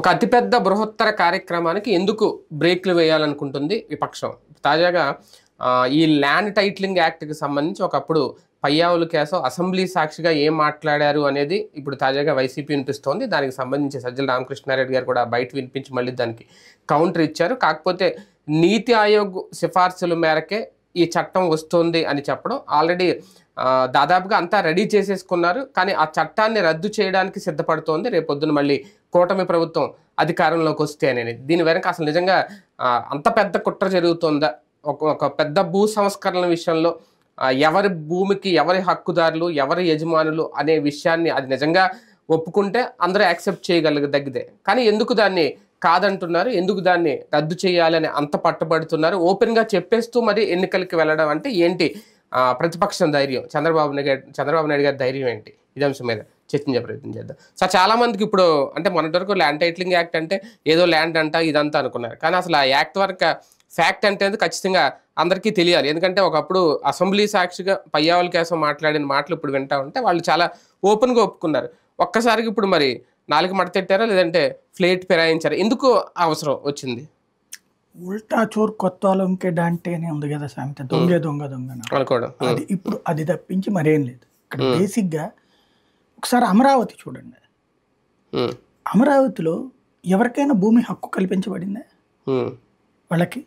ఒక అతిపెద్ద బృహత్తర కార్యక్రమానికి ఎందుకు బ్రేక్లు వేయాలనుకుంటుంది విపక్షం తాజాగా ఆ, ఈ ల్యాండ్ టైటిలింగ్ యాక్ట్కి సంబంధించి ఒకప్పుడు పయ్యావుల కేసు అసెంబ్లీ సాక్షిగా ఏం మాట్లాడారు అనేది ఇప్పుడు తాజాగా వైసీపీ వినిపిస్తోంది దానికి సంబంధించి సజ్జల రామకృష్ణారెడ్డి గారు కూడా బయట వినిపించి మళ్ళీ దానికి కౌంటర్ ఇచ్చారు కాకపోతే నీతి ఆయోగ్ సిఫార్సుల మేరకే ఈ చట్టం వస్తుంది అని చెప్పడం ఆల్రెడీ ఆ, దాదాపుగా అంతా రెడీ చేసేసుకున్నారు కానీ ఆ చట్టాన్ని రద్దు చేయడానికి సిద్ధపడుతోంది రేపొద్దున మళ్ళీ కూటమి ప్రభుత్వం అధికారంలోకి వస్తే అనేది దీని వెనక అసలు నిజంగా ఆ, అంత పెద్ద కుట్ర జరుగుతుందా ఒక ఒక పెద్ద భూ సంస్కరణల విషయంలో ఆ, ఎవరి భూమికి ఎవరి హక్కుదారులు ఎవరి యజమానులు అనే విషయాన్ని అది నిజంగా ఒప్పుకుంటే అందరూ యాక్సెప్ట్ చేయగలిగదగ్గిదే కానీ ఎందుకు దాన్ని కాదంటున్నారు ఎందుకు దాన్ని రద్దు చేయాలని అంత పట్టుబడుతున్నారు ఓపెన్గా చెప్పేస్తూ మరి ఎన్నికలకి వెళ్ళడం అంటే ఏంటి ఆ, ప్రతిపక్షం ధైర్యం చంద్రబాబు నాయుడు గారి చంద్రబాబు నాయుడు గారి ధైర్యం ఏంటి ఇదే అంశం మీద చర్చించే ప్రయత్నం చేద్దాం సో చాలా మందికి ఇప్పుడు అంటే మొన్నటి వరకు ల్యాండ్ టైటిలింగ్ యాక్ట్ అంటే ఏదో ల్యాండ్ అంట ఇదంతా అనుకున్నారు కానీ అసలు ఆ యాక్ట్ వరకు ఫ్యాక్ట్ అంటే అది ఖచ్చితంగా అందరికీ తెలియాలి ఎందుకంటే ఒకప్పుడు అసెంబ్లీ సాక్షిగా పయ్యావల కేసం మాట్లాడిన మాటలు ఇప్పుడు వింటా ఉంటే వాళ్ళు చాలా ఓపెన్గా ఒప్పుకున్నారు ఒక్కసారికి ఇప్పుడు మరి నాలుగు మడతెట్టారా లేదంటే ఫ్లేట్ ఫిరాయించారా ఎందుకు అవసరం వచ్చింది ఉల్టా చోర్ కొత్త వాళ్ళంకే డాంటే అని ఉంది కదా సామెత దొంగే దొంగ దొంగ అని. అనుకోవడం అది ఇప్పుడు అది తప్పించి మరేం లేదు ఇక్కడ బేసిక్గా ఒకసారి అమరావతి చూడండి ఉమ్, అమరావతిలో ఎవరికైనా భూమి హక్కు కల్పించబడిందా ఉమ్, వాళ్ళకి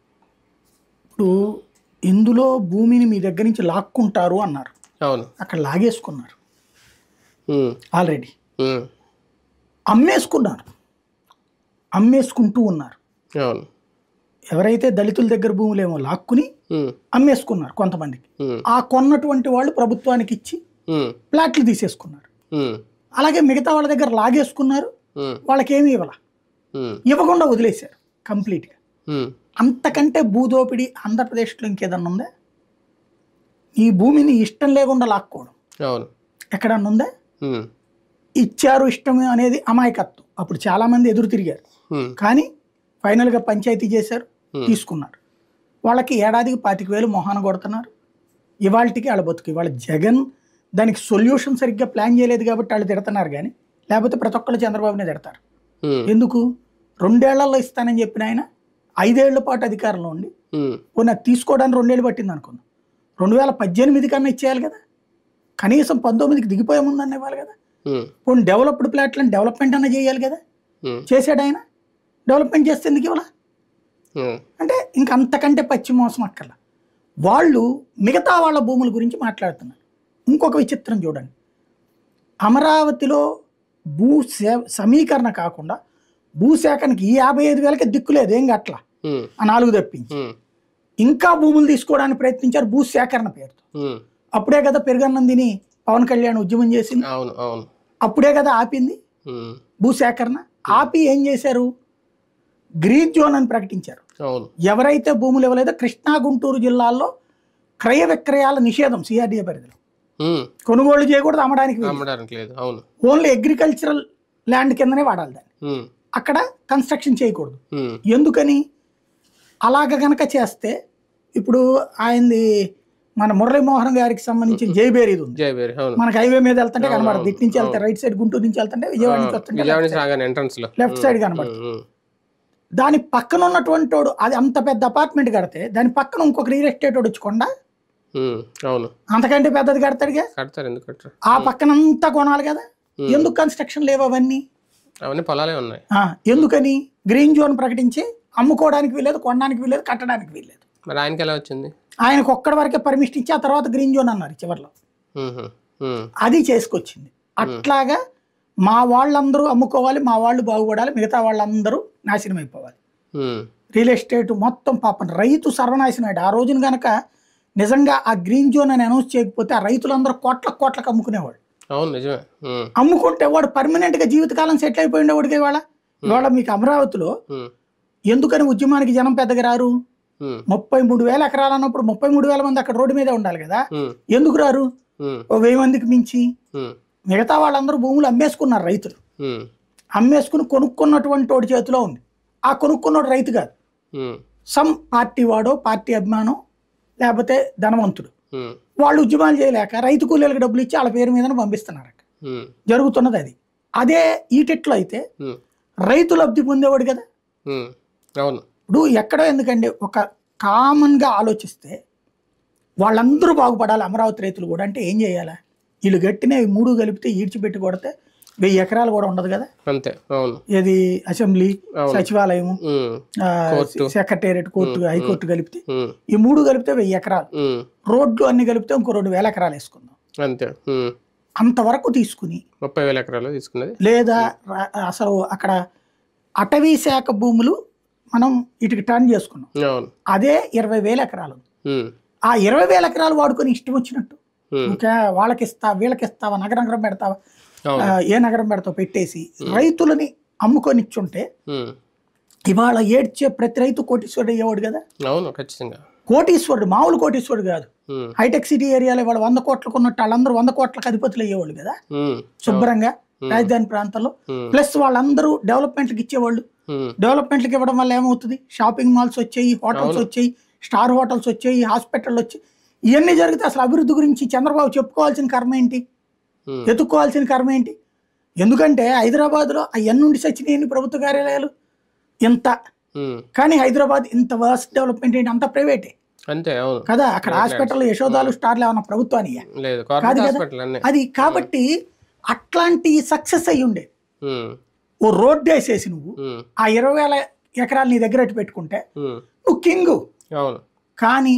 ఇప్పుడు ఇందులో భూమిని మీ దగ్గర నుంచి లాక్కుంటారు అన్నారు అవును అక్కడ లాగేసుకున్నారు ఉమ్, ఆల్రెడీ ఉమ్, అమ్మేసుకున్నారు అమ్మేసుకుంటూ ఉన్నారు అవును ఎవరైతే దళితుల దగ్గర భూములేమో లాక్కుని ఉమ్, అమ్మేసుకున్నారు కొంతమందికి ఉమ్, ఆ కొన్నటువంటి వాళ్ళు ప్రభుత్వానికి ఇచ్చి ఉమ్, ప్లాట్లు తీసేసుకున్నారు ఉమ్, అలాగే మిగతా వాళ్ళ దగ్గర లాగేసుకున్నారు ఉమ్, వాళ్ళకి ఏమీ ఇవ్వాల ఉమ్, ఇవ్వకుండా వదిలేశారు కంప్లీట్గా ఉమ్, అంతకంటే భూదోపిడి ఆంధ్రప్రదేశ్లో ఇంకేదన్నా ఉందా ఈ భూమిని ఇష్టం లేకుండా లాక్కోవడం అవును ఎక్కడన్నా ఉందా ఉమ్, ఇచ్చారు ఇష్టం అనేది అమాయకత్వం అప్పుడు చాలామంది ఎదురు తిరిగారు ఉమ్, కానీ ఫైనల్గా పంచాయతీ చేశారు Hmm. తీసుకున్నారు వాళ్ళకి ఏడాదికి పాతిక వేలు మొహాన కొడుతున్నారు ఇవాళకి వాళ్ళ బతుకు ఇవాళ జగన్ దానికి సొల్యూషన్ సరిగ్గా ప్లాన్ చేయలేదు కాబట్టి వాళ్ళు తిడుతున్నారు కానీ లేకపోతే ప్రతి ఒక్కళ్ళు చంద్రబాబునే తిడతారు ఉమ్, ఎందుకు రెండేళ్లలో ఇస్తానని చెప్పిన ఆయన ఐదేళ్ల పాటు అధికారంలో ఉండి ఉమ్, పోనీ అది తీసుకోవడానికి రెండేళ్ళు పట్టింది అనుకుందాం రెండు వేల పద్దెనిమిది కన్నా ఇచ్చేయాలి కదా కనీసం పంతొమ్మిదికి దిగిపోయే ముందన్న ఇవ్వాలి కదా ఉమ్, పోనీ డెవలప్డ్ ప్లాట్లను డెవలప్మెంట్ అన్న చేయాలి కదా ఉమ్, చేశాడు ఆయన డెవలప్మెంట్ చేస్తే ఎందుకు ఇవ్వాల ఉమ్, అంటే ఇంక అంతకంటే పచ్చి మోసం అక్కర్లా వాళ్ళు మిగతా వాళ్ళ భూముల గురించి మాట్లాడుతున్నారు ఇంకొక విచిత్రం చూడండి అమరావతిలో భూ సే సమీకరణ కాకుండా భూసేకరణకి ఈ యాభై ఐదు వేలకి దిక్కులేదు ఏం గట్ల ఉమ్, ఆ నాలుగు తప్పించి ఉమ్, ఇంకా భూములు తీసుకోవడానికి ప్రయత్నించారు భూ సేకరణ పేరుతో ఉమ్, అప్పుడే కదా పెరుగన్నందిని పవన్ కళ్యాణ్ ఉద్యమం చేసింది అవును అవును అప్పుడే కదా ఆపింది ఉమ్, భూ సేకరణ ఆపి ఏం చేశారు గ్రీన్ జోన్ అని ప్రకటించారు అవును ఎవరైతే భూములు ఇవ్వలేదో కృష్ణా గుంటూరు జిల్లాల్లో క్రయ విక్రయాల నిషేధం సిఆర్డీఏ పరిధిలో ఉమ్, కొనుగోలు చేయకూడదు అమ్మడానికి వీలు. అమ్మడానికి లేదు అవును ఓన్లీ అగ్రికల్చరల్ ల్యాండ్ కిందనే వాడాలి దాన్ని ఉమ్, అక్కడ కన్స్ట్రక్షన్ చేయకూడదు ఉమ్, ఎందుకని అలాగ గనక చేస్తే ఇప్పుడు ఆయనది మన మురళీమోహన్ గారికి సంబంధించిన జైబేరీది ఉంది జయబేరి అవును మనకి హైవే మీద వెళ్తుంటే అవును, కనబడదు ఇటు నుంచి వెళ్తే అవును. రైట్ సైడ్ గుంటూరు నుంచి వెళ్తుంటే విజయవాడ నుంచి వస్తుంటే విజయవాడ left నుంచి side. రాగానే ఎంట్రన్స్ లో Left side కనబడుతుంది. ఉమ్, ఉమ్, దాని పక్కన ఉన్నటువంటి వాడు అది అంత పెద్ద అపార్ట్మెంట్ కడితే దాని పక్కన ఇంకొక రియల్ ఎస్టేట్ వాడు వచ్చుకుండా ఉమ్, అవును అంతకంటే పెద్దది కడతాడుగా కడతారు ఎందుకు కట్టరు ఆ పక్కన అంతా కొనాలి కదా ఉమ్, ఎందుకు కన్స్ట్రక్షన్ లేవు అవన్నీ అవన్నీ పొలాలే ఉన్నాయి ఆ, ఎందుకని గ్రీన్ జోన్ ప్రకటించి అమ్ముకోవడానికి వీల్లేదు కొనడానికి వీల్లేదు కట్టడానికి వీల్లేదు మరి ఆయనకి ఎలా వచ్చింది ఆయనకు ఒక్కడి వరకే పర్మిషన్ ఇచ్చి ఆ తర్వాత గ్రీన్ జోన్ అన్నారు చివరిలో ఉహు, ఉమ్, అది చేసుకొచ్చింది అట్లాగా మా వాళ్ళందరూ అమ్ముకోవాలి మా వాళ్ళు బాగుపడాలి మిగతా వాళ్ళందరూ నాశనం అయిపోవాలి ఉమ్, రియల్ ఎస్టేట్ మొత్తం పాపం రైతు సర్వనాశనం అయ్యాడు ఆ రోజున గనక నిజంగా ఆ గ్రీన్ జోన్ అని అనౌన్స్ చేయకపోతే ఆ రైతులందరూ కోట్ల కోట్లకు అమ్ముకునేవాడు అవును నిజమే ఉమ్, అమ్ముకుంటే వాడు పర్మనెంట్ గా జీవితకాలం సెటిల్ అయిపోయిండేవాడికి ఇవాళ ఇవాళ మీకు అమరావతిలో ఉమ్, ఎందుకని ఉద్యమానికి జనం పెద్దగా రారు ఉమ్, ముప్పై మూడు వేల ఎకరాలు అన్నప్పుడు ముప్పై మూడు వేల మంది అక్కడ రోడ్డు మీద ఉండాలి కదా ఉమ్, ఎందుకు రారు ఉమ్, ఓ వెయ్యి మందికి మించి ఉమ్, మిగతా వాళ్ళందరూ భూములు అమ్మేసుకున్నారు రైతులు ఉమ్, అమ్మేసుకుని కొనుక్కున్నటువంటి వాడి చేతిలో ఉంది ఆ కొనుక్కున్నోడు రైతు కాదు ఉమ్, సమ్ పార్టీ వాడో పార్టీ అభిమానం లేకపోతే ధనవంతుడు ఉమ్, వాళ్ళు ఉద్యమాలు చేయలేక రైతు కూలీలకు డబ్బులు ఇచ్చి వాళ్ళ పేరు మీదనే పంపిస్తున్నారు అక్కడ ఉమ్, జరుగుతున్నది అది అదే ఈటెట్లో అయితే ఉమ్, రైతు లబ్ధి పొందేవాడు కదా ఉమ్, అవును ఇప్పుడు ఎక్కడో ఎందుకండి ఒక కామన్గా ఆలోచిస్తే వాళ్ళందరూ బాగుపడాలి అమరావతి రైతులు కూడా అంటే ఏం చేయాలి వీళ్ళు గట్టినే ఈ మూడు కలిపితే ఈడ్చిపెట్టి కొడితే వెయ్యి ఎకరాలు కూడా ఉండదు కదా అంతే అవును ఏది అసెంబ్లీ అవును. సచివాలయం ఉమ్, కోర్టు. సెక్రటేరియట్ కోర్టు హైకోర్టు కలిపితే ఉమ్, ఈ మూడు కలిపితే వెయ్యి ఎకరాలు ఉమ్, రోడ్లు అన్ని కలిపితే ఇంకో రెండు వేల ఎకరాలు వేసుకుందాం అంతే ఉమ్, అంతవరకు తీసుకుని ముప్పై వేల ఎకరాలు తీసుకున్నది లేదా రా- అసలు అక్కడ అటవీ శాఖ భూములు మనం ఇటుకి టర్న్ చేసుకున్నాం అవును అదే ఇరవై వేల ఎకరాలు ఉమ్, ఆ ఇరవై వేల ఎకరాలు వాడుకొని ఇష్టం వచ్చినట్టు ఉమ్, ఇంకా వాళ్ళకి ఇస్తా వీళ్ళకి ఇస్తావా నగర నగరం పెడతావా అవును ఆ, ఏ నగరం పెడతావు పెట్టేసి రైతులని అమ్ముకొని ఇచ్చుంటే ఉమ్, ఇవాళ ఏడ్చే ప్రతి రైతు కోటీశ్వరుడు అయ్యేవాడు కదా అవును ఖచ్చితంగా కోటీశ్వరుడు మామూలు కోటీశ్వరుడు కాదు ఉమ్, హైటెక్ సిటీ ఏరియాలో వాళ్ళు వంద కోట్లకు ఉన్నట్టు వాళ్ళందరూ వంద కోట్లకు అధిపతులు అయ్యేవాళ్ళు కదా ఉమ్, శుభ్రంగా రాజధాని ప్రాంతంలో ఉమ్, ప్లస్ వాళ్ళందరూ డెవలప్మెంట్కి ఇచ్చేవాళ్ళు ఉమ్, డెవలప్మెంట్కి ఇవ్వడం వల్ల ఏమవుతుంది షాపింగ్ మాల్స్ వచ్చాయి హోటల్స్ వచ్చాయి స్టార్ హోటల్స్ వచ్చాయి హాస్పిటల్ వచ్చాయి ఇవన్నీ జరిగితే అసలు అభివృద్ధి గురించి చంద్రబాబు చెప్పుకోవాల్సిన కర్మ ఏంటి ఉమ్, ఎత్తుక్కోవాల్సిన కర్మ ఏంటి ఎందుకంటే హైదరాబాద్లో అవన్నీ నుండి సచ్చినాయి ప్రభుత్వ కార్యాలయాలు ఇంత ఉమ్, కానీ హైదరాబాద్ ఇంత వర్స్ట్ డెవలప్మెంట్ ఏంటి అంతా ప్రైవేటే అంతే అవును కదా అక్కడ హాస్పిటల్ యశోదాలు స్టార్లు ఏమన్నా ప్రభుత్వానికి లేదు కాదు కార్పొరేట్ కదా. హాస్పిటల్ అన్నీ అది కాబట్టి అట్లాంటి సక్సెస్ అయ్యి ఉండే ఉమ్, ఓ రోడ్డు వేసేసి నువ్వు ఉమ్, ఆ ఇరవై వేల ఎకరాలు నీ దగ్గర అట్టు పెట్టుకుంటే ఉమ్, నువ్వు కింగు అవును కానీ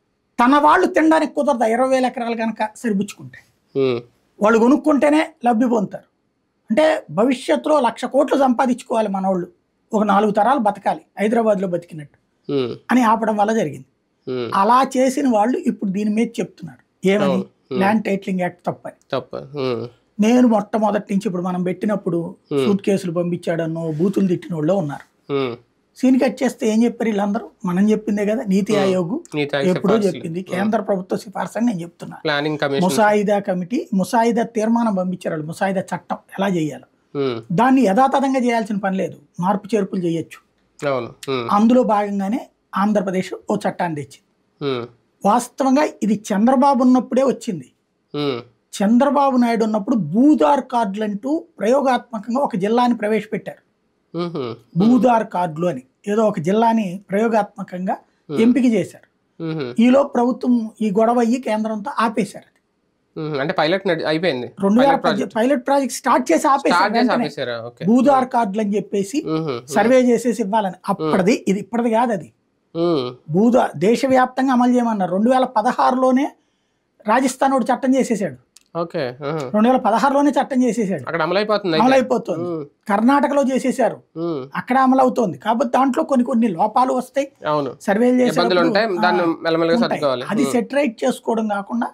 తన వాళ్ళు తినడానికి కుదరదు ఆ ఇరవై వేల ఎకరాలు కనుక సరిపుచ్చుకుంటే ఉమ్, వాళ్ళు కొనుక్కుంటేనే లబ్ధి పొందుతారు అంటే భవిష్యత్తులో లక్ష కోట్లు సంపాదించుకోవాలి మనోళ్ళు ఒక నాలుగు తరాలు బతకాలి హైదరాబాద్లో బతికినట్టు ఉమ్, అని ఆపడం వల్ల జరిగింది ఉమ్, అలా చేసిన వాళ్ళు ఇప్పుడు దీని మీద చెప్తున్నారు ఏమని అవును. ల్యాండ్ టైటిలింగ్ యాక్ట్ తప్పని తప్ప ఉమ్, నేను మొట్టమొదటి నుంచి ఇప్పుడు మనం పెట్టినప్పుడు సూట్ కేసులు పంపించాడన్నో బూతులు తిట్టిన వాళ్ళు ఉన్నారు ఉమ్, సీన్ కట్ చేస్తే ఏం చెప్పారు వీళ్ళందరూ మనం చెప్పిందే కదా నీతి ఆయోగ్ నీతి ఆయోగ్ ఎప్పుడో సిఫార్సులు. చెప్పింది కేంద్ర ప్రభుత్వ సిఫార్సు అని నేను చెప్తున్నా ప్లానింగ్ కమిషన్ ముసాయిదా కమిటీ ముసాయిదా తీర్మానం పంపించారు వాళ్ళు ముసాయిదా చట్టం ఎలా చేయాలి ఉమ్, దాన్ని యథాతథంగా చేయాల్సిన పని లేదు మార్పు చేర్పులు చేయొచ్చు అవును ఉమ్, అందులో భాగంగానే ఆంధ్రప్రదేశ్ ఓ చట్టాన్ని తెచ్చింది ఉమ్, వాస్తవంగా ఇది చంద్రబాబు ఉన్నప్పుడే వచ్చింది ఉమ్, చంద్రబాబు నాయుడు ఉన్నప్పుడు భూదార్ కార్డులు అంటూ ప్రయోగాత్మకంగా ఒక జిల్లాని ప్రవేశపెట్టారు ఉహుం, భూదార్ కార్డులు అని ఏదో ఒక జిల్లాని ప్రయోగాత్మకంగా ఎంపిక చేశారు ఉహుం, ఈలో ప్రభుత్వం ఈ గొడవ అయ్యి కేంద్రంతో ఆపేశారు అది ఉహుం. అంటే పైలట్ నడి- అయిపోయింది రెండు వేల Pilot project. Pilot project start చేసి ఆపేశారు స్టార్ట్ చేసి వెంటనే. ఆపేసారా ఓకే భూదార్ కార్డులు అని చెప్పేసి ఉహుం, సర్వే చేసేసి ఇవ్వాలని అప్పటిది ఇది ఇప్పటిది కాదు అది ఉమ్, భూదా దేశవ్యాప్తంగా అమలు చేయమన్నారు రెండు వేల పదహారులోనే రాజస్థాన్ ఒకటి చట్టం చేసేసాడు ఓకే ఉహుం. రెండు వేల పదహారులోనే చట్టం చేసేసాడు అక్కడ అమలైపోతుంది అయితే. అమలైపోతుంది ఉమ్, కర్ణాటకలో చేసేసారు ఉమ్, అక్కడ అమలవుతోంది కాబట్టి దాంట్లో కొన్ని కొన్ని లోపాలు వస్తాయి అవును సర్వేలు ఇబ్బందులు చేసేటప్పుడు, ఉంటాయి దాన్ని ఆ, మెల్లమెల్లగా ఉంటాయి. సర్దుకోవాలి అది సెటరైట్ చేసుకోవడం కాకుండా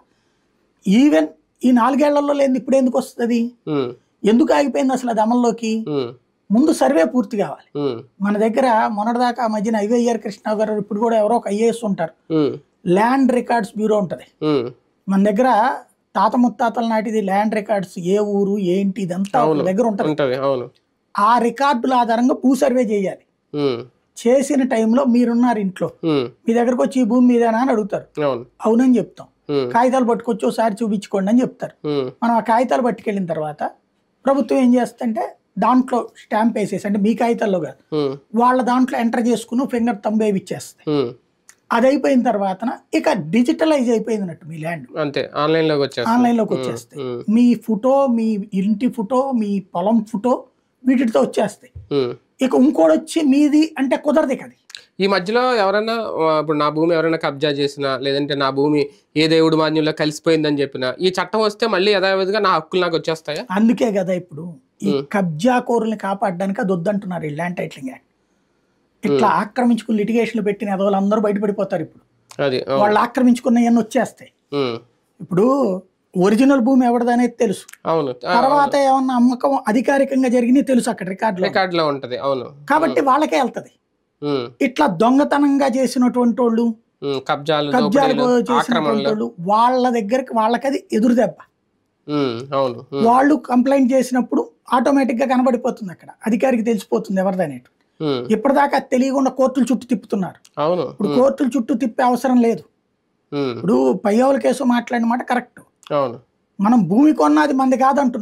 ఈవెన్ ఈ నాలుగేళ్లలో లేదు ఇప్పుడు ఎందుకు వస్తుంది ఉమ్, ఎందుకు ఆగిపోయింది అసలు అది అమల్లోకి ఉమ్, ముందు సర్వే పూర్తి కావాలి ఉమ్, మన దగ్గర మొన్నటిదాకా ఆ మధ్యన ఐవైఆర్ కృష్ణ గారు ఇప్పుడు కూడా ఎవరో ఒక ఐఏఎస్ ఉంటారు ఉమ్, ల్యాండ్ రికార్డ్స్ బ్యూరో ఉంటుంది ఉమ్, మన దగ్గర తాత ముత్తాతల నాటిది ల్యాండ్ రికార్డ్స్ ఏ ఊరు ఏంటి ఇదంతా ఒక అవును. దగ్గర ఉంటుంది ఉంటది అవును ఆ రికార్డుల ఆధారంగా భూ సర్వే చేయాలి ఉమ్, చేసిన టైంలో మీరున్నారు ఇంట్లో ఉమ్, మీ దగ్గరకు వచ్చి ఈ భూమి మీదేనా అని అడుగుతారు అవును అవునని చెప్తాం ఉమ్, కాగితాలు పట్టుకొచ్చి ఒకసారి చూపించుకోండి అని చెప్తారు ఉమ్, మనం ఆ కాగితాలు పట్టుకెళ్ళిన తర్వాత ప్రభుత్వం ఏం చేస్తుంటే దాంట్లో స్టాంప్ వేసేసి అంటే మీ కాగితాల్లో కాదు ఉమ్, వాళ్ళ దాంట్లో ఎంటర్ చేసుకుని ఫింగర్ తంబేవి ఇచ్చేస్తాయి ఉమ్, అది అయిపోయిన తర్వాత ఇక డిజిటలైజ్ అయిపోయింది మీ ల్యాండ్ అంతే ఆన్లైన్ లోకి వచ్చేస్తుంది ఆన్లైన్లోకి వచ్చేస్తాయి ఉమ్, మీ ఫోటో మీ ఇంటి ఫోటో మీ పొలం ఫోటో వీటితో వచ్చేస్తాయి ఉమ్. ఇక ఇంకోటి వచ్చి మీది అంటే కుదరదు ఇక అది ఈ మధ్యలో ఎవరైనా ఆ, ఇప్పుడు నా భూమి ఎవరైనా కబ్జా చేసినా లేదంటే నా భూమి ఏ దేవుడు మాన్యంలో కలిసిపోయిందని చెప్పినా ఈ చట్టం వస్తే మళ్ళీ యథావిధిగా నా హక్కులు నాకు వచ్చేస్తాయా అందుకే కదా ఇప్పుడు ఈ Hmm. కబ్జా కోరుల్ని కాపాడడానికి అది వద్దంటున్నారు ఈ ల్యాండ్ టైటిలింగ్ యాక్ట్ ఇట్లా ఆక్రమించుకుని లిటిగేషన్లు పెట్టిన ఎదవలు అందరూ బయటపడిపోతారు ఇప్పుడు అది అవును. వాళ్ళు ఆక్రమించుకున్నవన్నీ వచ్చేస్తాయి ఉమ్, ఇప్పుడు ఒరిజినల్ భూమి ఎవరిదనేది తెలుసు అవును తర్వాత ఏమన్నా అమ్మకం అధికారికంగా జరిగినాయి తెలుసు అక్కడ రికార్డులో రికార్డ్ లో ఉంటది అవును కాబట్టి వాళ్ళకే వెళ్తది ఉమ్, ఇట్లా దొంగతనంగా చేసినటువంటి వాళ్ళు ఉమ్, కబ్జాలు కబ్జాలు దోపిడీలు, చేసినటువంటి ఆక్రమణలు వాళ్ళు వాళ్ళ దగ్గరికి వాళ్ళకి అది ఎదురు దెబ్బ ఉమ్, అవును ఉమ్, వాళ్ళు కంప్లైంట్ చేసినప్పుడు ఆటోమేటిక్ గా కనబడిపోతుంది అక్కడ అధికారికి తెలిసిపోతుంది ఎవరిదనేది ఉమ్, ఇప్పటిదాకా అది తెలియకుండా కోర్టుల చుట్టూ తిప్పుతున్నారు అవును ఇప్పుడు కోర్టుల చుట్టూ తిప్పే అవసరం లేదు ఉమ్, ఇప్పుడు పయ్యవుల కేసు మాట్లాడిన మాట కరెక్ట్ అవును మనం భూమి కొన్నది మంది కాదంటున్నారు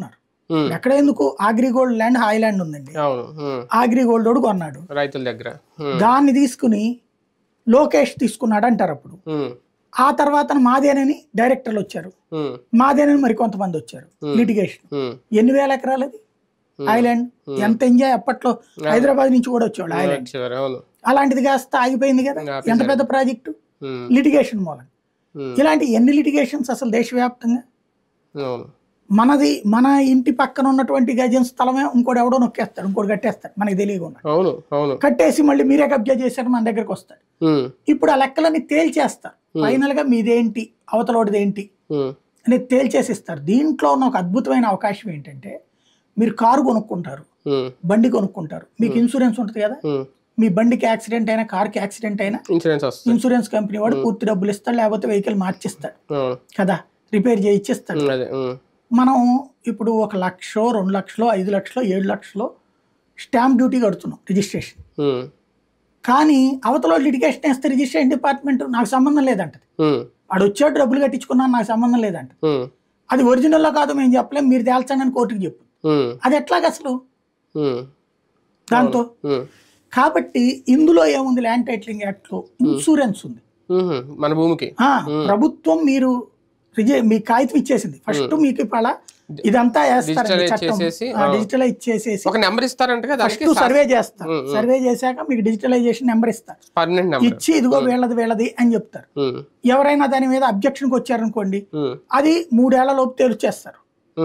ఉమ్, ఎక్కడ ఎందుకు అగ్రిగోల్డ్ ల్యాండ్ హాయిలాండ్ ఉందండి అవును ఉమ్, అగ్రిగోల్డ్ వాడు కొన్నాడు రైతుల దగ్గర ఉమ్, దాన్ని తీసుకుని లోకేష్ తీసుకున్నాడు అంటారు అప్పుడు ఉమ్, ఆ తర్వాత మాదేనని డైరెక్టర్లు వచ్చారు ఉమ్, మాదేనని మరి కొంతమంది వచ్చారు లిటిగేషన్ ఉమ్, ఎన్ని వేల ఎకరాలు అది Hmm. ఐలాండ్ ఎంత ఎంజాయ్ అప్పట్లో హైదరాబాద్ నుంచి కూడా వచ్చేవాడు ఐలాండ్ చివరి అవును అలాంటిది కాస్త ఆగిపోయింది కదా ఆపేశారు. ఎంత పెద్ద ప్రాజెక్టు ఉమ్, లిటిగేషన్ మూలం ఉమ్, ఇలాంటి ఎన్ని లిటిగేషన్స్ అసలు దేశవ్యాప్తంగా అవును మనది మన ఇంటి పక్కన ఉన్నటువంటి గజం స్థలమే ఇంకోటి ఎవడో నొక్కేస్తాడు ఇంకోటి కట్టేస్తాడు మనకి తెలియకుండా అవును అవును కట్టేసి మళ్ళీ మీరే కబ్జా చేశారు మన దగ్గరకు వస్తాడు ఉమ్, ఇప్పుడు ఆ లెక్కలన్నీ తేల్చేస్తారు ఫైనల్ గా మీదేంటి అవతలోడిది ఏంటి ఉమ్, అనేది తేల్చేసి ఇస్తారు దీంట్లో ఉన్న ఒక అద్భుతమైన అవకాశం ఏంటంటే మీరు కారు కొనుక్కుంటారు ఉమ్, బండి కొనుక్కుంటారు మీకు ఇన్సూరెన్స్ ఉంటుంది కదా ఉమ్, మీ బండికి యాక్సిడెంట్ అయినా కార్కి యాక్సిడెంట్ అయినా ఇన్సూరెన్స్ వస్తుంది ఇన్సూరెన్స్ కంపెనీ వాడు పూర్తి డబ్బులు ఇస్తాడు లేకపోతే వెహికల్ మార్చిస్తాడు అవును కదా రిపేర్ చేయించిస్తాడు ఉమ్, అదే ఉమ్, మనం ఇప్పుడు ఒక లక్షో రెండు లక్షలో ఐదు లక్షలో ఏడు లక్షలో స్టాంప్ డ్యూటీ కడుతున్నాం రిజిస్ట్రేషన్ ఉమ్, కానీ అవతల లిటిగేషన్ వేస్తే రిజిస్ట్రేషన్ డిపార్ట్మెంట్ నాకు సంబంధం లేదంటది ఉమ్, వాడు వచ్చాడు డబ్బులు కట్టించుకున్నాను నాకు సంబంధం లేదంట ఉమ్, అది ఒరిజినల్లో కాదు మేము చెప్పలేం మీరు తేల్చండి అని కోర్టుకి చెప్పు ఉమ్, అది ఎట్లాగ అసలు ఉమ్, దాంతో ఉమ్, కాబట్టి ఇందులో ఏముంది ల్యాండ్ టైటిలింగ్ యాక్ట్ లో ఇన్సూరెన్స్ ఉంది ఉమ్, మన భూమికి ఆ, ప్రభుత్వం మీరు రిజి- మీ కాగితం ఇచ్చేసింది ఫస్ట్ మీకు ఇవాళ ఇదంతా వేస్తారు Digitalize చట్టం చేసేసి, డిజిటలైజ్ చేసేసి ఒక నెంబర్ ఇస్తారంట కదా దానికి ఫస్ట్ సర్వే చేస్తారు సర్వే చేశాక మీకు డిజిటలైజేషన్ నెంబర్ ఇస్తారు పర్మనెంట్ నెంబర్ ఇచ్చి ఇదిగో వీళ్ళది వీళ్ళది అని చెప్తారు ఎవరైనా దాని మీద అబ్జెక్షన్కి వచ్చారనుకోండి అది మూడేళ్ల లోపు తేల్చేస్తారు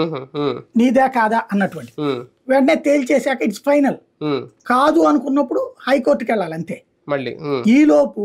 నీదే కాదా అన్నటువంటి వెంటనే తేల్చేశాక ఇట్స్ ఫైనల్ కాదు అనుకున్నప్పుడు హైకోర్టుకి వెళ్ళాలి అంతే మళ్ళీ ఉమ్, ఈలోపు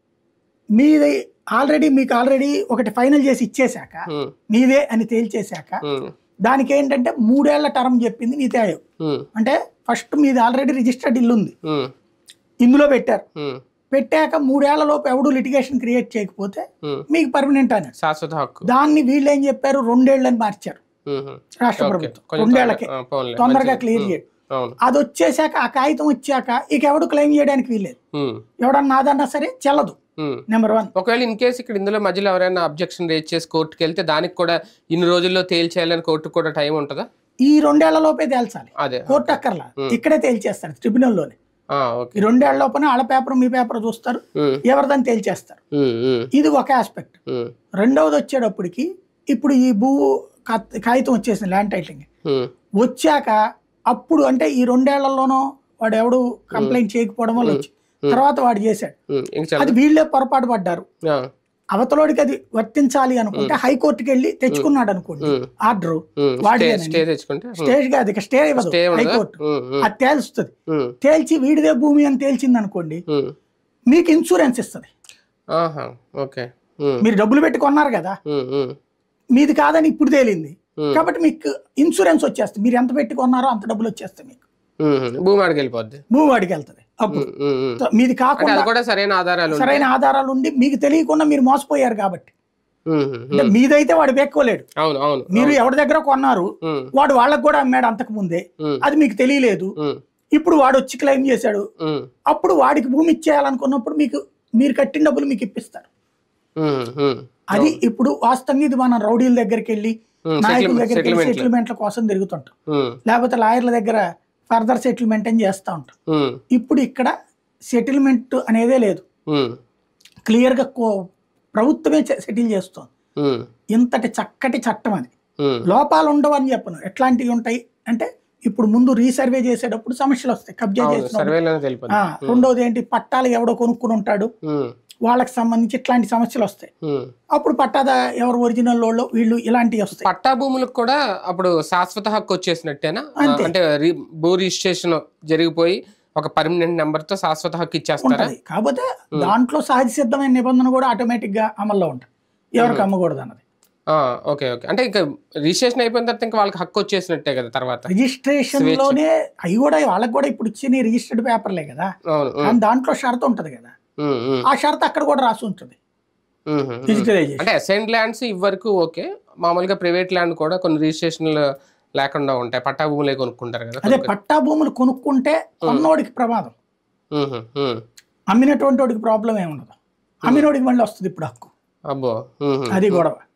మీది ఆల్రెడీ మీకు ఆల్రెడీ ఒకటి ఫైనల్ చేసి ఇచ్చేశాక ఉమ్, మీదే అని తేల్చేశాక ఉమ్, దానికి ఏంటంటే మూడేళ్ల టర్మ్ చెప్పింది నీతి ఆయోగ్ ఉమ్, అంటే ఫస్ట్ మీది ఆల్రెడీ రిజిస్టర్డ్ ఇల్లు ఉంది ఉమ్, ఇందులో పెట్టారు ఉమ్, పెట్టాక మూడేళ్ల లోపు ఎవడు లిటిగేషన్ క్రియేట్ చేయకపోతే ఉమ్. మీకు పర్మనెంట్ అని శాశ్వత హక్కు దాన్ని వీళ్ళు ఏం చెప్పారు రెండేళ్ళని మార్చారు ఉమ్, ఉమ్. రాష్ట్ర ఓకే. ప్రభుత్వం కొంచెం రెండేళ్లకి ఆ, పోన్లే. తొందరగా మంచిది. క్లియర్ ఉమ్, చేయడం అవును అది వచ్చేసాక ఆ కాగితం వచ్చాక ఇక ఎవడు క్లెయిమ్ చేయడానికి వీల్లేదు ఉమ్, ఎవడన్నా నాదన్నా సరే చెల్లదు ఉమ్. నెంబర్ వన్ ఒకవేళ ఇన్ కేసు ఇక్కడ ఇందులో మధ్యలో ఎవరైనా అబ్జెక్షన్ రేజ్ చేసి కోర్టుకి వెళ్తే దానికి కూడా ఇన్ని రోజుల్లో తేల్చేయాలని కోర్టుకు కూడా టైం ఉంటుందా ఈ రెండేళ్ల లోపే తేల్చాలి అదే కోర్టు అక్కర్లా ఇక్కడే తేల్చేస్తారు ట్రిబ్యునల్లోనే ఆ, ఓకే ఈ రెండేళ్ల లోపల వాళ్ళ పేపర్ మీ పేపర్ చూస్తారు ఉమ్, ఎవరిదని తేల్చేస్తారు ఉమ్, ఉమ్, ఇది ఒక ఆస్పెక్ట్ ఉమ్, రెండవది వచ్చేటప్పటికి ఇప్పుడు ఈ భూ కా- కాగితం వచ్చేసింది ల్యాండ్ టైటిలింగ్ ఉమ్, వచ్చాక అప్పుడు అంటే ఈ రెండేళ్లలోనో వాడు ఎవడు కంప్లైంట్ చేయకపోవడం వల్ల వచ్చి తర్వాత వాడు చేశాడు ఉమ్, ఇంక చాలా అది వీళ్ళే పొరపాటు పడ్డారు ఆ, అవతలోడికి అది వర్తించాలి అనుకుంటే హైకోర్టుకి వెళ్ళి తెచ్చుకున్నాడు అనుకోండి ఉమ్, ఆర్డర్ ఉమ్, స్టే వాడిదేనండి. స్టే తెచ్చుకుంటే ఉమ్, స్టేజ్ కాదు ఇక స్టే ఇవ్వదు స్టే ఉండదా హైకోర్టు ఉమ్, ఉమ్, అది తేల్చుతుంది ఉమ్, తేల్చి వీడిదే భూమి అని తేల్చింది అనుకోండి ఉమ్. మీకు ఇన్సూరెన్స్ ఇస్తుంది ఆహా ఓకే ఉమ్, మీరు డబ్బులు పెట్టి కొన్నారు కదా ఉమ్, ఉమ్, మీది కాదని ఇప్పుడు తేలింది ఉమ్, కాబట్టి మీకు ఇన్సూరెన్స్ వచ్చేస్తుంది మీరు ఎంత పెట్టి కొన్నారో అంత డబ్బులు వచ్చేస్తాయి మీకు ఉమ్, ఉమ్. భూమి ఆడికి వెళ్ళిపోద్ది భూమి వాడికి వెళ్తుంది అప్పుడు ఉమ్, ఉమ్, ఉమ్. మీది అంటే కాకుండా అది కూడా సరైన ఆధారాలు ఉంటాయి. సరైన ఆధారాలు ఉండి మీకు తెలియకుండా మీరు మోసపోయారు కాబట్టి ఉమ్, ఉమ్, అంటే ఉమ్. మీదైతే వాడు పెక్కోలేడు అవును అవును మీరు ఎవరి దగ్గర కొన్నారు ఉమ్, వాడు వాళ్ళకు కూడా అమ్మాడు అంతకు ముందే ఉమ్, అది మీకు తెలియలేదు ఉమ్, ఇప్పుడు వాడు వచ్చి క్లెయిమ్ చేశాడు ఉమ్, అప్పుడు వాడికి భూమి ఇచ్చేయాలనుకున్నప్పుడు మీకు మీరు కట్టిన డబ్బులు మీకు ఇప్పిస్తారు ఉమ్, ఉమ్. అది ఇప్పుడు వాస్తవంగా ఇది మనం రౌడీల దగ్గరికి వెళ్ళి ఉమ్, నాయకుల సెటిల్మెంట్ దగ్గరికి వెళ్ళి సెటిల్మెంట్ సెటిల్మెంట్ల కోసం తిరుగుతుంటాం ఉమ్, లేకపోతే లాయర్ల దగ్గర ఫర్దర్ సెటిల్మెంట్ అని చేస్తూ ఉంటాం ఉమ్, ఇప్పుడు ఇక్కడ సెటిల్మెంట్ అనేదే లేదు ఉమ్, క్లియర్గా కో ప్రభుత్వమే సెటిల్ చేస్తుంది ఉమ్, ఇంతటి చక్కటి చట్టం అది ఉమ్, లోపాలు ఉండవు అని చెప్పను ఎట్లాంటివి ఉంటాయి అంటే ఇప్పుడు ముందు రీసర్వే చేసేటప్పుడు సమస్యలు వస్తాయి కబ్జా అవును చేసిన సర్వేలోనే తెలిపదు ఆ, రెండోది ఏంటి పట్టాలు ఎవడో కొనుక్కుని ఉంటాడు ఉమ్, వాళ్ళకి సంబంధించి ఇట్లాంటి సమస్యలు వస్తాయి ఉమ్. అప్పుడు పట్టాదా ఎవరు ఒరిజినల్ వాళ్ళు వీళ్ళు ఇలాంటివి వస్తాయి పట్టా భూములకు కూడా అప్పుడు శాశ్వత హక్కు వచ్చేసినట్టేనా అంతే. అంటే రి- భూ రిజిస్ట్రేషన్ జరిగిపోయి ఒక పర్మనెంట్ నెంబర్ తో శాశ్వత హక్కు ఇచ్చేస్తారా ఉంటది కాకపోతే దాంట్లో సహజ సిద్ధమైన నిబంధన కూడా ఆటోమేటిక్ గా అమల్లో ఉంటుంది ఎవరికి అమ్మకూడదు అన్నది ఆ, ఓకే ఓకే అంటే ఇంకా రిజిస్ట్రేషన్ అయిపోయిన తర్వాత ఇంకా వాళ్ళకి హక్కు వచ్చేసినట్టే కదా తర్వాత రిజిస్ట్రేషన్ లోనే అవి కూడా వాళ్ళకి కూడా ఇప్పుడు ఇచ్చిన రిజిస్టర్డ్ పేపర్లే కదా అవును ఉమ్, కానీ దాంట్లో షరతు ఉంటది కదా ఉమ్, ఉమ్, ఆ షరతు అక్కడ కూడా రాసి ఉంటుంది ఉమ్, ఉమ్. డిజిటలైజేషన్ అంటే అసైన్ ల్యాండ్స్ ఇవ్వరకు ఓకే మామూలుగా ప్రైవేట్ ల్యాండ్ కూడా కొన్ని రిజిస్ట్రేషన్లు లేకుండా ఉంటాయి పట్టా భూములే కొనుక్కుంటారు కదా అదే పట్టా భూములు కొనుక్కుంటే కొన్నోడికి ప్రమాదం ఉమ్, ఉమ్, ఉమ్. అమ్మినటువంటి వాడికి ప్రాబ్లం ఏమి ఉండదు అమ్మినోడికి మళ్ళీ వస్తుంది ఇప్పుడు హక్కు అబ్బో ఉమ్, ఉమ్, అది గొడవ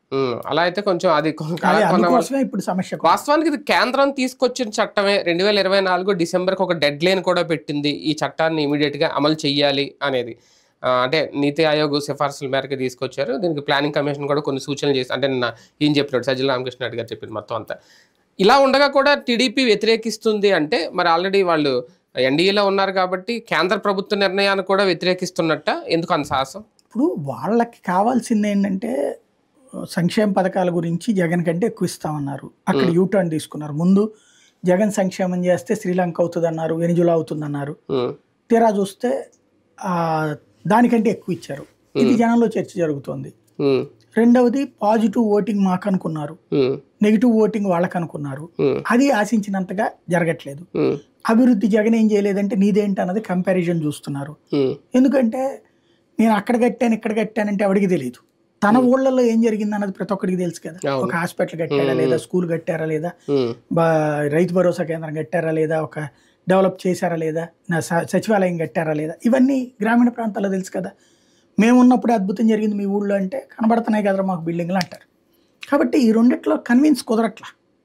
ఉమ్, అలా అయితే కొంచెం అది కొ- అది కొన్న వాళ్ళు- అందుకోసమే ఇప్పుడు సమస్య వాస్తవానికి ఇది కేంద్రం తీసుకొచ్చిన చట్టమే రెండు వేల ఇరవై నాలుగు డిసెంబర్కి ఒక డెడ్ లైన్ కూడా పెట్టింది ఈ చట్టాన్ని ఇమీడియట్ గా అమలు చేయాలి అనేది ఆ, అంటే నీతి ఆయోగ్ సిఫార్సుల మేరకు తీసుకొచ్చారు దీనికి ప్లానింగ్ కమిషన్ కూడా కొన్ని సూచనలు చేసి అంటే నిన్న ఈయన చెప్పినట్టు సజ్జల రామకృష్ణ రెడ్డి గారు చెప్పింది మొత్తం అంతా ఇలా ఉండగా కూడా టీడీపీ వ్యతిరేకిస్తుంది అంటే మరి ఆల్రెడీ వాళ్ళు ఎన్డీఏలో ఉన్నారు కాబట్టి కేంద్ర ప్రభుత్వ నిర్ణయాన్ని కూడా వ్యతిరేకిస్తున్నట్ట ఎందుకు అంత సాహసం ఇప్పుడు వాళ్ళకి కావాల్సింది ఏంటంటే సంక్షేమ పథకాల గురించి జగన్ కంటే ఎక్కువ ఇస్తామన్నారు అక్కడ యూటర్న్ తీసుకున్నారు ముందు జగన్ సంక్షేమం చేస్తే శ్రీలంక అవుతుంది అన్నారు వెనిజులా అవుతుంది అన్నారు ఉమ్, తీరా చూస్తే ఆ, దానికంటే ఎక్కువ ఇచ్చారు ఇది జనంలో చర్చ జరుగుతోంది ఉమ్, రెండవది పాజిటివ్ ఓటింగ్ మాకు అనుకున్నారు ఉమ్, నెగిటివ్ ఓటింగ్ వాళ్ళకు అనుకున్నారు ఉమ్, అది ఆశించినంతగా జరగట్లేదు ఉమ్, అభివృద్ధి జగన్ ఏం చేయలేదంటే నీదేంటి అన్నది కంపారిజన్ చూస్తున్నారు ఉమ్, ఎందుకంటే నేను అక్కడ కట్టాను ఇక్కడ కట్టానంటే ఎవరికి తెలియదు తన ఊళ్ళలో ఏం జరిగింది అన్నది ప్రతి ఒక్కరికి తెలుసు కదా అవును. ఒక హాస్పిటల్ కట్టారా లేదా స్కూల్ కట్టారా లేదా ఉమ్, బా రైతు భరోసా కేంద్రం కట్టారా లేదా ఒక డెవలప్ చేశారా లేదా నా స- సచివాలయం కట్టారా లేదా ఇవన్నీ గ్రామీణ ప్రాంతాల్లో తెలుసు కదా మేము ఉన్నప్పుడు అద్భుతం జరిగింది మీ ఊళ్ళో అంటే కనబడుతున్నాయి కదా మాకు బిల్డింగ్లు అంటారు కాబట్టి ఈ రెండిట్లో కన్విన్స్ కుదరట్లా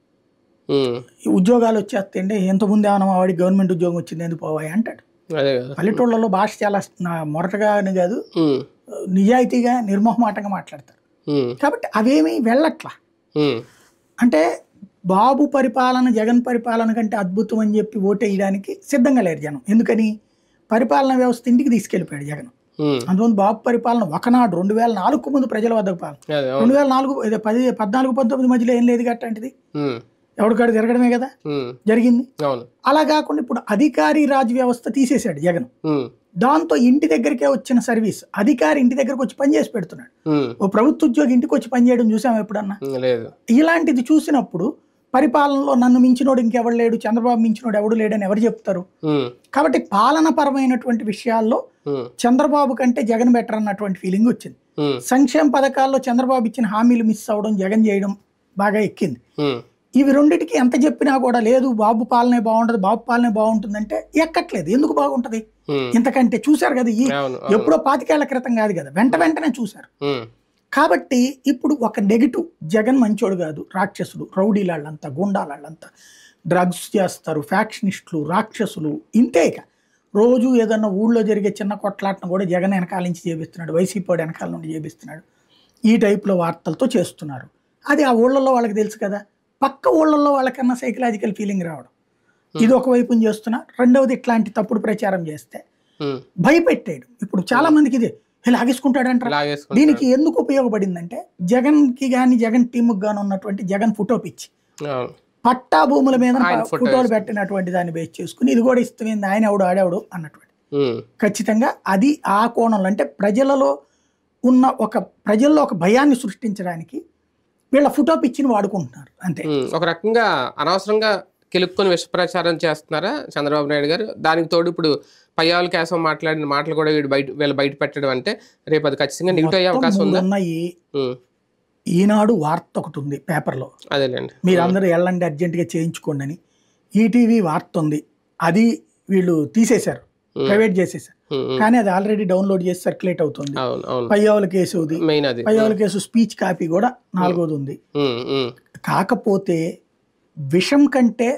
ఉమ్, ఈ ఉద్యోగాలు వచ్చేస్తే ఎంతమంది ఏమన్నా మా వాడికి గవర్నమెంట్ ఉద్యోగం వచ్చింది ఎందుకు పోవాయి అంటాడు అదే కదా పల్లెటూళ్ళలో భాష చాలా నా మొరటగా అని కాదు ఉమ్, నిజాయితీగా నిర్మోహమాటంగా మాట్లాడతారు ఉమ్, కాబట్టి అవేమీ వెళ్ళట్లా ఉమ్, అంటే బాబు పరిపాలన జగన్ పరిపాలన కంటే అద్భుతం అని చెప్పి ఓటేయడానికి సిద్ధంగా లేరు జనం ఎందుకని పరిపాలన వ్యవస్థ ఇంటికి తీసుకెళ్ళిపోయాడు జగన్ ఉమ్, అందువల్ల బాబు పరిపాలన ఒకనాడు రెండు వేల నాలుగుకు ముందు ప్రజల వద్దకు పాలన అదే అవును రెండు వేల నాలుగు ఇదే పది పద్నాలుగు పంతొమ్మిది మధ్యలో ఏం లేదు గట్టంటిది ఉమ్, ఎవడికాడు తిరగడమే కదా ఉమ్, జరిగింది అవును అలా కాకుండా ఇప్పుడు అధికారి రాజ్ వ్యవస్థ తీసేశాడు జగన్ ఉమ్, దాంతో ఇంటి దగ్గరికే వచ్చిన సర్వీస్ అధికారి ఇంటి దగ్గరకు వచ్చి పని చేసి పెడుతున్నాడు ఉమ్, ఓ ప్రభుత్వ ఉద్యోగి ఇంటికి వచ్చి పని చేయడం చూసాం ఎప్పుడన్నా ఉమ్, లేదు ఇలాంటిది చూసినప్పుడు పరిపాలనలో నన్ను మించినోడు ఇంకెవడు లేడు చంద్రబాబు మించినోడు ఎవడు లేడని ఎవరు చెప్తారు ఉమ్, కాబట్టి పాలనపరమైనటువంటి విషయాల్లో ఉమ్, చంద్రబాబు కంటే జగన్ బెటర్ అన్నటువంటి ఫీలింగ్ వచ్చింది ఉమ్, సంక్షేమ పథకాల్లో చంద్రబాబు ఇచ్చిన హామీలు మిస్ అవ్వడం జగన్ చేయడం బాగా ఎక్కింది ఉమ్, ఇవి రెండిటికి ఎంత చెప్పినా కూడా లేదు బాబు పాలనే బాగుంటుంది బాబు పాలనే బాగుంటుందంటే ఎక్కట్లేదు ఎందుకు బాగుంటది ఉమ్, ఇంతకంటే చూశారు కదా ఈ అవును అవును ఎప్పుడో పాతికేళ్ల క్రితం కాదు కదా వెంట వెంటనే చూశారు ఉమ్, కాబట్టి ఇప్పుడు ఒక నెగిటివ్ జగన్ మంచోడు కాదు రాక్షసుడు రౌడీలాళ్ళంతా గుండాలాళ్ళంతా డ్రగ్స్ చేస్తారు ఫ్యాక్షనిస్టులు రాక్షసులు ఇంతే ఇక రోజు ఏదన్నా ఊళ్ళో జరిగే చిన్న కొట్లాటను కూడా జగన్ వెనకాల నుంచి చేపిస్తున్నాడు వైసీపీ వాడు వెనకాల నుండి చేపిస్తున్నాడు ఈ టైప్లో వార్తలతో చేస్తున్నారు అది ఆ ఊళ్ళల్లో వాళ్ళకి తెలుసు కదా పక్క ఊళ్ళల్లో వాళ్ళకన్నా సైకలాజికల్ ఫీలింగ్ రావడం ఇది ఒక వైపున చేస్తున్నా రెండవది ఇట్లాంటి తప్పుడు ప్రచారం చేస్తే ఉమ్, భయపెట్టాడు ఇప్పుడు చాలా మందికి ఇది "ఏ, లాగేసుకుంటాడంటారా లాగేసుకుంటాడు. దీనికి ఎందుకు ఉపయోగపడిందంటే జగన్ కి గాని జగన్ టీముకి గాని ఉన్నటువంటి జగన్ ఫోటో పిచ్చి అవును పట్టా భూముల మీద ఆయన ఫోటో ఫోటోలు వేసుకుని. పెట్టినటువంటి దాన్ని బేస్ చేసుకుని ఇది కూడా ఇష్టమైంది ఆయన ఎవడు ఆడేవాడు అన్నటువంటి ఉమ్, ఖచ్చితంగా అది ఆ కోణంలో అంటే ప్రజలలో ఉన్న ఒక ప్రజల్లో ఒక భయాన్ని సృష్టించడానికి వీళ్ళ ఫోటో పిచ్చిని వాడుకుంటున్నారు అంతే ఉమ్, ఒక రకంగా అనవసరంగా కెలుక్కొని విష ప్రచారం చేస్తున్నారా చంద్రబాబు నాయుడు గారు దానికి తోడు ఇప్పుడు పయ్యావుల కేసం మాట్లాడిన మాటలు కూడా వీడు బయట వీళ్ళు బయట పెట్టడం అంటే రేపు అది ఖచ్చితంగా నెగిటివ్ అయ్యే అవకాశం మొత్తం ఉందా మూడు ఉన్నాయి ఉమ్, ఈనాడు వార్త ఒకటి ఉంది పేపర్లో అదేలేండి మీరు అందరూ వెళ్ళండి అర్జెంటుగా చేయించుకోండి అని ఈటీవీ వార్త ఉంది అది వీళ్ళు తీసేశారు ఉమ్, ప్రైవేట్ చేసేసారు ఉమ్, ఉమ్, కానీ అది ఆల్రెడీ డౌన్లోడ్ చేసి సర్క్యులేట్ అవుతుంది అవును అవును పయ్యావుల కేసు ఉంది మెయిన్ అది పయ్యావుల కేసు స్పీచ్ కాపీ కూడా నాలుగోది ఉంది ఉమ్, ఉమ్, కాకపోతే విషం కంటే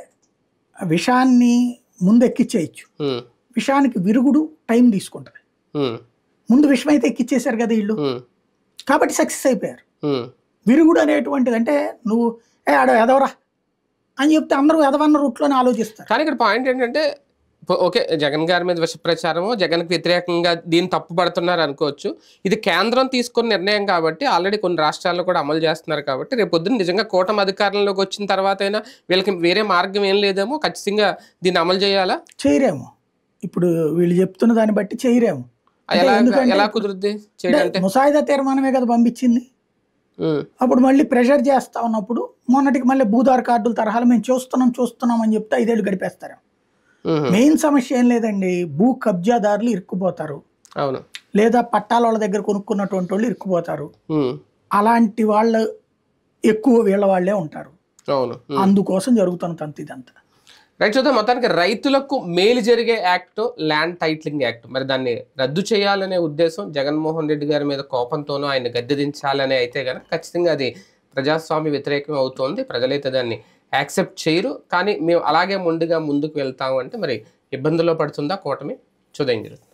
విషాన్ని ముందు ఎక్కిచ్చేయచ్చు ఉమ్, విషానికి విరుగుడు టైం తీసుకుంటుంది ఉమ్, ముందు విషం అయితే ఎక్కిచ్చేశారు కదా వీళ్ళు ఉమ్, కాబట్టి సక్సెస్ అయిపోయారు ఉమ్, విరుగుడు అనేటువంటిది అంటే నువ్వు ఏ ఆడ ఎదవరా అని చెప్తే అందరూ ఎదవన్న రూట్లోనే ఆలోచిస్తారు కానీ ఇక్కడ పాయింట్ ఏంటంటే పో- ఓకే జగన్ గారి మీద విష ప్రచారము జగన్కి వ్యతిరేకంగా దీన్ని తప్పుపడుతున్నారు అనుకోవచ్చు ఇది కేంద్రం తీసుకున్న నిర్ణయం కాబట్టి ఆల్రెడీ కొన్ని రాష్ట్రాల్లో కూడా అమలు చేస్తున్నారు కాబట్టి రేపు పొద్దున్న నిజంగా కూటమి అధికారంలోకి వచ్చిన తర్వాత అయినా వీళ్ళకి వేరే మార్గం ఏం లేదేమో ఖచ్చితంగా దీన్ని అమలు చేయాలా చేయరేమో ఇప్పుడు వీళ్ళు చెప్తున్న దాన్ని బట్టి చేయరేమో అంటే ఎలా ఎందుకంటే ఎలా కుదురుద్ది చేయాలంటే ముసాయిదా తీర్మానమే కదా పంపించింది ఉమ్, అప్పుడు మళ్ళీ ప్రెషర్ చేస్తా ఉన్నప్పుడు మొన్నటికి మళ్ళీ భూదార్ కార్డుల తరహాలు మేము చూస్తున్నాం చూస్తున్నాం అని చెప్తే ఐదేళ్ళు గడిపేస్తారు ఉమ్, మెయిన్ సమస్య ఏం లేదండి భూ కబ్జాదారులు ఇరుక్కుపోతారు అవును లేదా పట్టాల వాళ్ళ దగ్గర కొనుక్కున్నటువంటి వాళ్ళు ఇరుక్కుపోతారు ఉమ్, అలాంటి వాళ్ళు ఎక్కువ వీళ్ళ వాళ్ళే ఉంటారు అవును ఉమ్. అందుకోసం జరుగుతున్న తంతు ఇదంతా రైట్ చూద్దాం మొత్తానికి రైతులకు మేలు జరిగే యాక్ట్ ల్యాండ్ టైటిలింగ్ యాక్ట్ మరి దాన్ని రద్దు చేయాలనే ఉద్దేశం జగన్మోహన్ రెడ్డి గారి మీద కోపంతోనూ ఆయన గద్దె దించాలనే అయితే కనుక ఖచ్చితంగా అది ప్రజాస్వామ్య వ్యతిరేకం అవుతోంది ప్రజలైతే దాన్ని యాక్సెప్ట్ చేయరు కానీ మేము అలాగే ముందుగా ముందుకు వెళ్తాము అంటే మరి ఇబ్బందుల్లో పడుతుందా కూటమి చూద్దాం జరుగుతుంది